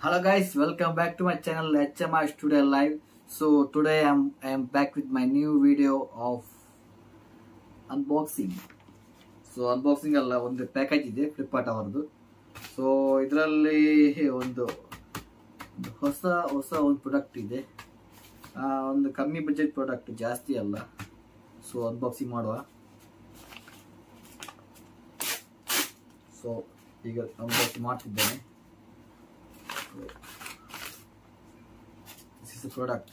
Hello guys, welcome back to my channel HMI Studio Live. So today I'm I am back with my new video of unboxing. So unboxing ಅಲ್ಲ ಒಂದು package ಇದೆ ಫ್ಲಿಪ್ಕಾರ್ಟ್ ಅವರದು so ಇದರಲ್ಲಿ ಒಂದು ಒಂದು ಹೊಸ ಹೊಸ ಒಂದು ಪ್ರಾಡಕ್ಟ್ ಇದೆ ಆ, ಒಂದು ಕಮ್ಮಿ ಬಜೆಟ್ ಪ್ರಾಡಕ್ಟ್ ಜಾಸ್ತಿ ಅಲ್ಲ ಸೊ ಅನ್ಬಾಕ್ಸಿಂಗ್ ಮಾಡುವ ಸೊ ಈಗ ಅನ್ಬಾಕ್ಸಿಂಗ್ ಮಾಡ್ತಿದ್ದೇನೆ ದಿಸ್ ಇಸ್ ಪ್ರಾಡಕ್ಟ್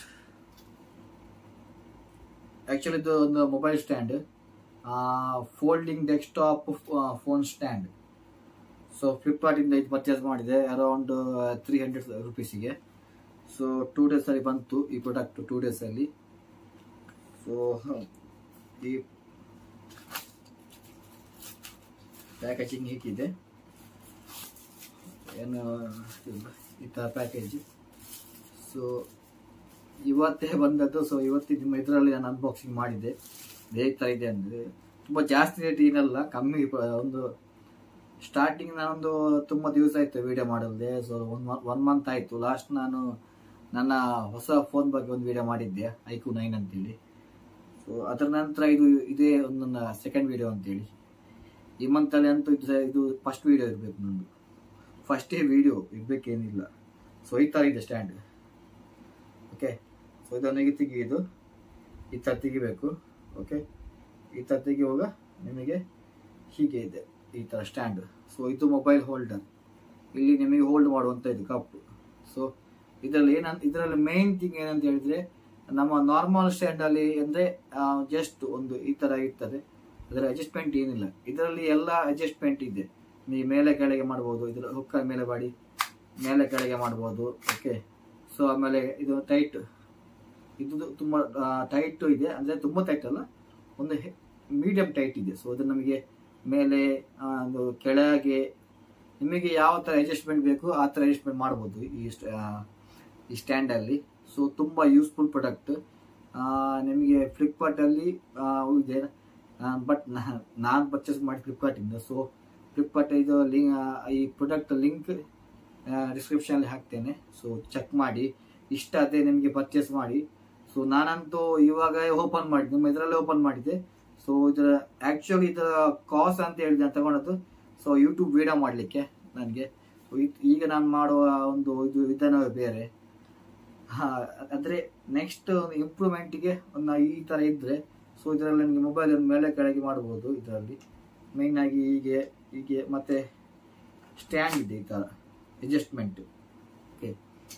ಆ್ಯಕ್ಚುಲಿ ಇದು ಒಂದು mobile stand folding desktop phone stand so ಫ್ಲಿಪ್ಕಾರ್ಟಿಂದ ಇದು ಪರ್ಚೇಸ್ ಮಾಡಿದೆ ಅರೌಂಡ್ ತ್ರೀ ಹಂಡ್ರೆಡ್ ರುಪೀಸಿಗೆ ಸೊ ಟೂ ಡೇಸಲ್ಲಿ ಬಂತು ಈ ಪ್ರಾಡಕ್ಟ್ ಟೂ ಡೇಸಲ್ಲಿ ಸೊ ಈ ಪ್ಯಾಕೇಜಿಂಗ್ ಹೀಗಿದೆ ಏನು ಈ ಥರ ಪ್ಯಾಕೇಜ್ ಸೊ ಇವತ್ತೇ ಬಂದದ್ದು ಸೊ ಇವತ್ತಿನ ಇದರಲ್ಲಿ ನಾನು ಅನ್ಬಾಕ್ಸಿಂಗ್ ಮಾಡಿದ್ದೆ ಹೇಗೆ ಥರ ಇದೆ ಅಂದರೆ ತುಂಬ ಜಾಸ್ತಿ ರೇಟ್ ಏನಲ್ಲ ಕಮ್ಮಿ ಪ- ಒಂದು ಸ್ಟಾರ್ಟಿಂಗ್ ನಾನೊಂದು ತುಂಬ ದಿವಸ ಆಯಿತು ವಿಡಿಯೋ ಮಾಡಲ್ದೆ ಸೊ ಒನ್ ಒನ್ ಮಂತ್ ಆಯಿತು ಲಾಸ್ಟ್ ನಾನು ನನ್ನ ಹೊಸ ಫೋನ್ ಬಗ್ಗೆ ಒಂದು ವಿಡಿಯೋ ಮಾಡಿದ್ದೆ ಐಕು ನೈನ್ ಅಂತೇಳಿ ಸೊ ಅದರ ನಂತರ ಇದು ಇದೇ ಒಂದು ನನ್ನ ಸೆಕೆಂಡ್ ವಿಡಿಯೋ ಅಂತೇಳಿ ಈ ಮಂತಲ್ಲಿ ಅಂತೂ ಇದು ಇದು ಫಸ್ಟ್ ವಿಡಿಯೋ ಇರಬೇಕು ನಂದು ಫಸ್ಟೇ ವಿಡಿಯೋ ಇರಬೇಕೇನಿಲ್ಲ ಸೊ ಈ ಥರ ಇದೆ ಸ್ಟ್ಯಾಂಡ್ ಓಕೆ ಸೊ ಇದೊಂದಿಗೆ ತೆಗೆಯೋದು ಈ ಥರ ತೆಗಿಬೇಕು ಓಕೆ ಈ ಥರ ತೆಗೆಯುವಾಗ ನಿಮಗೆ ಹೀಗೆ ಇದೆ ಈ ಥರ ಸ್ಟ್ಯಾಂಡ್ ಸೊ ಇದು ಮೊಬೈಲ್ ಹೋಲ್ಡರ್ ಇಲ್ಲಿ ನಿಮಗೆ ಹೋಲ್ಡ್ ಮಾಡುವಂಥ ಇದು ಕಪ್ ಸೊ ಇದರಲ್ಲಿ ಏನಂತ ಇದರಲ್ಲಿ ಮೇನ್ ಥಿಂಗ್ ಏನಂತ ಹೇಳಿದ್ರೆ ನಮ್ಮ ನಾರ್ಮಲ್ ಸ್ಟ್ಯಾಂಡಲ್ಲಿ ಅಂದರೆ ಜಸ್ಟ್ ಒಂದು ಈ ಥರ ಇರ್ತದೆ ಅದರ ಅಡ್ಜಸ್ಟ್ಮೆಂಟ್ ಏನಿಲ್ಲ ಇದರಲ್ಲಿ ಎಲ್ಲ ಅಡ್ಜಸ್ಟ್ಮೆಂಟ್ ಇದೆ ನೀವು ಮೇಲೆ ಕೆಳಗೆ ಮಾಡ್ಬೋದು ಇದರ ಹುಕ್ಕ ಮೇಲೆ ಬಾಡಿ ಮೇಲೆ ಕೆಳಗೆ ಮಾಡ್ಬೋದು ಓಕೆ ಸೊ ಆಮೇಲೆ ಇದು ಟೈಟ್ ಇದು ತುಂಬ ಟೈಟ್ ಇದೆ ಅಂದರೆ ತುಂಬ ಟೈಟ್ ಅಲ್ಲ ಒಂದು ಮೀಡಿಯಂ ಟೈಟ್ ಇದೆ ಸೊ ಅದು ನಮಗೆ ಮೇಲೆ ಆ, ಒಂದು ಕೆಳಗೆ ನಿಮಗೆ ಯಾವ ಥರ ಅಡ್ಜಸ್ಟ್ಮೆಂಟ್ ಬೇಕು ಆ ಥರ ಅಡ್ಜಸ್ಟ್ಮೆಂಟ್ ಮಾಡ್ಬೋದು ಈ ಸ್ಟ್- ಆ, ಈ ಸ್ಟ್ಯಾಂಡಲ್ಲಿ ಸೊ ತುಂಬ ಯೂಸ್ಫುಲ್ ಪ್ರಾಡಕ್ಟ್ ನಿಮಗೆ ಫ್ಲಿಪ್ಕಾರ್ಟಲ್ಲಿ ಇದೆ ಬಟ್ ನಾನು ಪರ್ಚೇಸ್ ಮಾಡಿ ಫ್ಲಿಪ್ಕಾರ್ಟಿಂದ ಸೊ ಫ್ಲಿಪ್ಕಾರ್ಟ್ ಇದು ಲಿಂಕ್ ಈ ಪ್ರಾಡಕ್ಟ್ ಲಿಂಕ್ ಡಿಸ್ಕ್ರಿಪ್ಷನಲ್ಲಿ ಹಾಕ್ತೇನೆ ಸೊ ಚೆಕ್ ಮಾಡಿ ಇಷ್ಟ ಅದೇ ನಿಮಗೆ ಪರ್ಚೇಸ್ ಮಾಡಿ ಸೊ ನಾನಂತೂ ಇವಾಗ ಓಪನ್ ಮಾಡಿದ್ದೆ ನಿಮ್ಮ ಇದರಲ್ಲೇ ಓಪನ್ ಮಾಡಿದ್ದೆ ಸೊ ಇದರ ಆ್ಯಕ್ಚುಲಿ ಇದರ ಕಾಸ್ಟ್ ಅಂತ ಹೇಳಿದೆ ನಾನು ತಗೊಂಡದ್ದು ಸೊ ಯೂಟ್ಯೂಬ್ ವಿಡಿಯೋ ಮಾಡಲಿಕ್ಕೆ ನನಗೆ ಈಗ ನಾನು ಮಾಡುವ ಒಂದು ಇದು ವಿಧಾನವೇ ಬೇರೆ ಹಾ ಅಂದರೆ ನೆಕ್ಸ್ಟ್ ಒಂದು ಇಂಪ್ರೂವ್ಮೆಂಟಿಗೆ ಒಂದು ಈ ಥರ ಇದ್ದರೆ ಸೊ ಇದರಲ್ಲಿ ನಿಮಗೆ ಮೊಬೈಲ್ ಮೇಲೆ ಕೆಳಗೆ ಮಾಡ್ಬೋದು ಇದರಲ್ಲಿ ಮೇಯ್ನ್ ಆಗಿ ಹೀಗೆ ಹೀಗೆ ಮತ್ತೆ ಸ್ಟ್ಯಾಂಡ್ ಇದೆ ಈ ಥರ ಅಡ್ಜಸ್ಟ್ಮೆಂಟ್ ಓಕೆ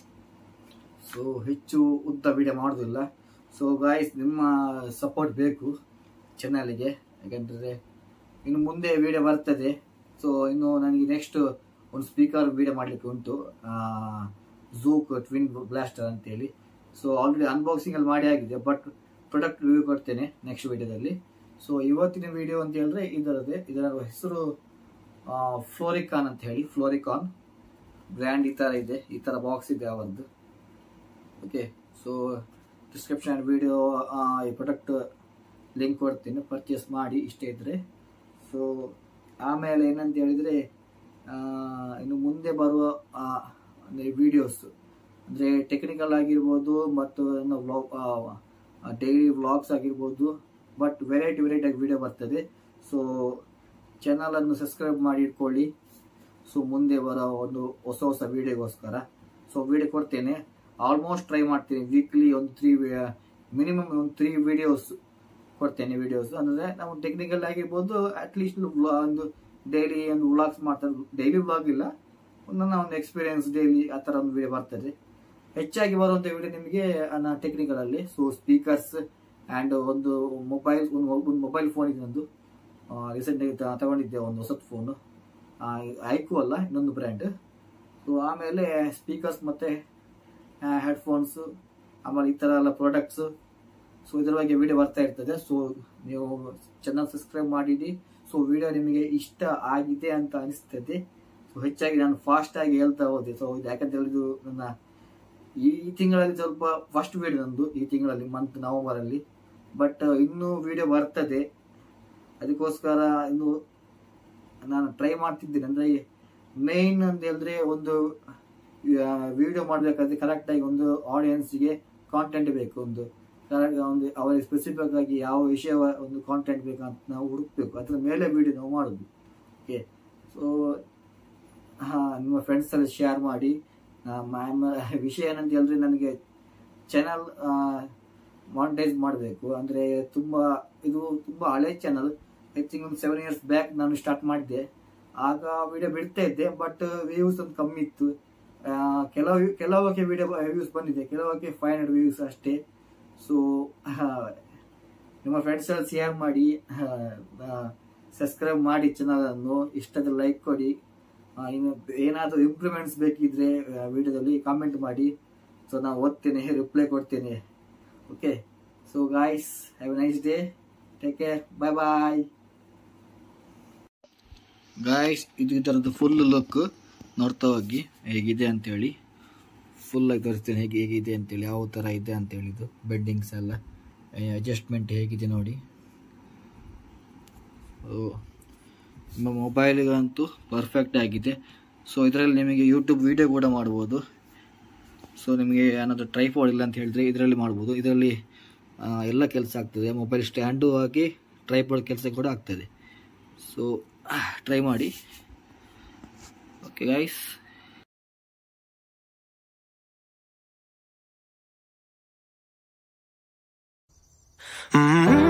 ಸೊ ಹೆಚ್ಚು ಉದ್ದ ವಿಡಿಯೋ ಮಾಡೋದಿಲ್ಲ ಸೊ ಗಾಯ್ಸ್ ನಿಮ್ಮ ಸಪೋರ್ಟ್ ಬೇಕು ಚಾನಲಿಗೆ ಯಾಕಂದರೆ ಇನ್ನು ಮುಂದೆ ವಿಡಿಯೋ ಬರ್ತದೆ ಸೊ ಇನ್ನು ನನಗೆ ನೆಕ್ಸ್ಟ್ ಒಂದು ಸ್ಪೀಕರ್ ವಿಡಿಯೋ ಮಾಡಲಿಕ್ಕೆ ಉಂಟು ಝೂಕ್ ಟ್ವಿನ್ ಬ್ಲಾಸ್ಟರ್ ಅಂತೇಳಿ ಸೊ ಆಲ್ರೆಡಿ ಅನ್ಬಾಕ್ಸಿಂಗ್ ಅಲ್ಲಿ ಮಾಡಿ ಆಗಿದೆ ಬಟ್ ಪ್ರಾಡಕ್ಟ್ ರಿವ್ಯೂ ಕೊಡ್ತೇನೆ ನೆಕ್ಸ್ಟ್ ವಿಡಿಯೋದಲ್ಲಿ ಸೊ ಇವತ್ತಿನ ವಿಡಿಯೋ ಅಂತ ಹೇಳಿದ್ರೆ ಇದರದೇ ಇದರ ಹೆಸರು ಫ್ಲೋರಿಕಾನ್ ಅಂತ ಹೇಳಿ ಫ್ಲೋರಿಕಾನ್ ಬ್ರ್ಯಾಂಡ್ ಈ ಥರ ಇದೆ ಈ ಥರ ಬಾಕ್ಸ್ ಇದೆ ಅವರದ್ದು ಓಕೆ ಸೊ ಡಿಸ್ಕ್ರಿಪ್ಷನ್ ವಿಡಿಯೋ ಈ ಪ್ರಾಡಕ್ಟ್ ಲಿಂಕ್ ಕೊಡ್ತೀನಿ ಪರ್ಚೇಸ್ ಮಾಡಿ ಇಷ್ಟ ಇದ್ದರೆ ಸೊ ಆಮೇಲೆ ಏನಂತ ಹೇಳಿದರೆ ಇನ್ನು ಮುಂದೆ ಬರುವ ಅಂದರೆ ವಿಡಿಯೋಸ್ ಅಂದರೆ ಟೆಕ್ನಿಕಲ್ ಆಗಿರ್ಬೋದು ಮತ್ತು ಡೈಲಿ ವ್ಲಾಗ್ಸ್ ಆಗಿರ್ಬೋದು ಬಟ್ ವೆರೈಟಿ ವೆರೈಟಿ ಆಗಿ ವಿಡಿಯೋ ಬರ್ತದೆ ಸೊ ಚಾನಲನ್ನು ಸಬ್ಸ್ಕ್ರೈಬ್ ಮಾಡಿ ಇಟ್ಕೊಳ್ಳಿ ಸೊ ಮುಂದೆ ಬರೋ ಒಂದು ಹೊಸ ಹೊಸ ವಿಡಿಯೋಗೋಸ್ಕರ ಸೊ ವಿಡಿಯೋ ಕೊಡ್ತೇನೆ ಆಲ್ಮೋಸ್ಟ್ ಟ್ರೈ ಮಾಡ್ತೀನಿ ವೀಕ್ಲಿ ಒಂದು ತ್ರೀ ಮಿನಿಮಮ್ ಒಂದು ತ್ರೀ ವಿಡಿಯೋಸ್ ಕೊಡ್ತೇನೆ ವಿಡಿಯೋಸ್ ಅಂದರೆ ನಾವು ಟೆಕ್ನಿಕಲ್ ಆಗಿರ್ಬೋದು ಅಟ್ಲೀಸ್ಟ್ ಒಂದು ಡೈಲಿ ಒಂದು ವ್ಲಾಗ್ಸ್ ಮಾಡ್ತಾರೆ ಡೈಲಿ ವ್ಲಾಗ್ ಇಲ್ಲ ನನ್ನ ಒಂದು ಎಕ್ಸ್ಪೀರಿಯನ್ಸ್ ಡೈಲಿ ಆ ಥರ ಒಂದು ವಿಡಿಯೋ ಬರ್ತದೆ ಹೆಚ್ಚಾಗಿ ಬರುವಂಥ ವಿಡಿಯೋ ನಿಮಗೆ ಟೆಕ್ನಿಕಲ್ ಅಲ್ಲಿ ಸೊ ಸ್ಪೀಕರ್ಸ್ ಆ್ಯಂಡ್ ಒಂದು ಮೊಬೈಲ್ ಒಂದು ಒಂದು ಮೊಬೈಲ್ ಫೋನ್ ಇದೆ ಒಂದು ರೀಸೆಂಟಾಗಿ ತಗೊಂಡಿದ್ದೆ ಒಂದು ಹೊಸದು ಫೋನು ಐಕು ಅಲ್ಲ ಇನ್ನೊಂದು ಬ್ರ್ಯಾಂಡ್ ಸೊ ಆಮೇಲೆ ಸ್ಪೀಕರ್ಸ್ ಮತ್ತು ಹೆಡ್ಫೋನ್ಸು ಆಮೇಲೆ ಈ ಥರ ಎಲ್ಲ ಪ್ರಾಡಕ್ಟ್ಸು ಸೊ ಇದ್ರ ಬಗ್ಗೆ ವಿಡಿಯೋ ಬರ್ತಾ ಇರ್ತದೆ ಸೊ ನೀವು ಚಾನಲ್ ಸಬ್ಸ್ಕ್ರೈಬ್ ಮಾಡಿಡಿ ಸೊ ವಿಡಿಯೋ ನಿಮಗೆ ಇಷ್ಟ ಆಗಿದೆ ಅಂತ ಅನಿಸ್ತದೆ ಸೊ ಹೆಚ್ಚಾಗಿ ನಾನು ಫಾಸ್ಟ್ ಆಗಿ ಹೇಳ್ತಾ ಹೋದೆ ಸೊ ಇದು ಯಾಕಂತ ಹೇಳಿದ್ದು ನನ್ನ ಈ ತಿಂಗಳಲ್ಲಿ ಸ್ವಲ್ಪ ಫಸ್ಟ್ ವಿಡಿಯೋ ನಂದು ಈ ತಿಂಗಳಲ್ಲಿ ಮಂತ್ ನವೆಂಬರ್ ಅಲ್ಲಿ ಬಟ್ ಇನ್ನೂ ವಿಡಿಯೋ ಬರ್ತದೆ ಅದಕ್ಕೋಸ್ಕರ ಇನ್ನು ನಾನು ಟ್ರೈ ಮಾಡ್ತಿದ್ದೇನೆ ಅಂದ್ರೆ ಮೇನ್ ಅಂತ ಹೇಳಿದ್ರೆ ಒಂದು ವಿಡಿಯೋ ಮಾಡಬೇಕಾದ್ರೆ ಕರೆಕ್ಟಾಗಿ ಒಂದು ಆಡಿಯನ್ಸ್ಗೆ ಕಾಂಟೆಂಟ್ ಬೇಕು ಒಂದು correct ಒಂದು ಅವರಿಗೆ ಸ್ಪೆಸಿಫಿಕ್ ಆಗಿ ಯಾವ ವಿಷಯ ಒಂದು ಕಾಂಟೆಂಟ್ ಬೇಕಂತ ನಾವು ಹುಡುಕ್ಬೇಕು ಅದರ ಮೇಲೆ ವಿಡಿಯೋ ನಾವು ಮಾಡೋದು ಓಕೆ ಸೊ ಹಾಂ ನಿಮ್ಮ ಫ್ರೆಂಡ್ಸ್ ಎಲ್ಲ ಶೇರ್ ಮಾಡಿ ಮ್ಯಾಮ್ ವಿಷಯ ಏನಂತ ಹೇಳಿದ್ರೆ ನನಗೆ ಚಾನಲ್ ಮಾನಿಟೈಸ್ ಮಾಡಬೇಕು ಅಂದರೆ ತುಂಬ ಇದು ತುಂಬ ಹಳೆ ಚಾನಲ್ ಐ ಥಿಂಕ್ ಒಂದು ಸೆವೆನ್ ಇಯರ್ಸ್ ಬ್ಯಾಕ್ ನಾನು ಸ್ಟಾರ್ಟ್ ಮಾಡಿದ್ದೆ ಆಗ ವಿಡಿಯೋ ಬಿಡ್ತಾ ಇದ್ದೆ ಬಟ್ ವ್ಯೂಸ್ ಒಂದು ಕಮ್ಮಿ ಇತ್ತು ಆ, ಕೆಲವು ಕೆಲವಕ್ಕೆ ವಿಡಿಯೋ ವ್ಯೂಸ್ ಬಂದಿದೆ ಕೆಲವಕ್ಕೆ ಫೈವ್ ಹಂಡ್ರೆಡ್ ವ್ಯೂಸ್ ಅಷ್ಟೇ ಸೊ ನಿಮ್ಮ ಫ್ರೆಂಡ್ಸ್ ಎಲ್ಲ ಶೇರ್ ಮಾಡಿ ಸಬ್ಸ್ಕ್ರೈಬ್ ಮಾಡಿ ಚಾನಲನ್ನು ಇಷ್ಟದ ಲೈಕ್ ಕೊಡಿ ಆ, ಇನ್ನು ಏನಾದರೂ ಇಂಪ್ರೂವ್ಮೆಂಟ್ಸ್ ಬೇಕಿದ್ರೆ ವಿಡಿಯೋದಲ್ಲಿ ಕಾಮೆಂಟ್ ಮಾಡಿ ಸೊ ನಾನು ಓದ್ತೇನೆ ರಿಪ್ಲೈ ಕೊಡ್ತೇನೆ okay so guys have nice day take care bye bye guys ಇದು ಇದರದ್ದು ಫುಲ್ ಲುಕ್ ನೋಡ್ತಾ ಹೋಗಿ ಹೇಗಿದೆ ಅಂತೇಳಿ ಫುಲ್ ಆಗಿ ತೋರಿಸ್ತೇನೆ ಹೇಗೆ ಹೇಗಿದೆ ಅಂತೇಳಿ ಯಾವ ಥರ ಇದೆ ಅಂತೇಳಿ ಇದು ಬೆಡ್ಡಿಂಗ್ಸ್ ಎಲ್ಲ ಅಡ್ಜಸ್ಟ್ಮೆಂಟ್ ಹೇಗಿದೆ ನೋಡಿ ಓ ನಿಮ್ಮ ಮೊಬೈಲಿಗಂತೂ ಪರ್ಫೆಕ್ಟ್ ಆಗಿದೆ ಸೊ ಇದರಲ್ಲಿ ನಿಮಗೆ ಯೂಟ್ಯೂಬ್ ವಿಡಿಯೋ ಕೂಡ ಮಾಡ್ಬೋದು ಸೊ ನಿಮಗೆ ಏನಾದರೂ ಟ್ರೈಫೋಡ್ ಇಲ್ಲ ಅಂತ ಹೇಳಿದ್ರೆ ಇದರಲ್ಲಿ ಮಾಡ್ಬೋದು ಇದರಲ್ಲಿ ಆ, ಎಲ್ಲ ಕೆಲಸ ಆಗ್ತದೆ ಮೊಬೈಲ್ ಸ್ಟ್ಯಾಂಡು ಆಗಿ ಟ್ರೈಫೋಡ್ ಕೆಲಸ ಕೂಡ ಆಗ್ತದೆ ಸೊ ಟ್ರೈ ಮಾಡಿ ಓಕೆ ಗೈಸ್ Mm-hmm.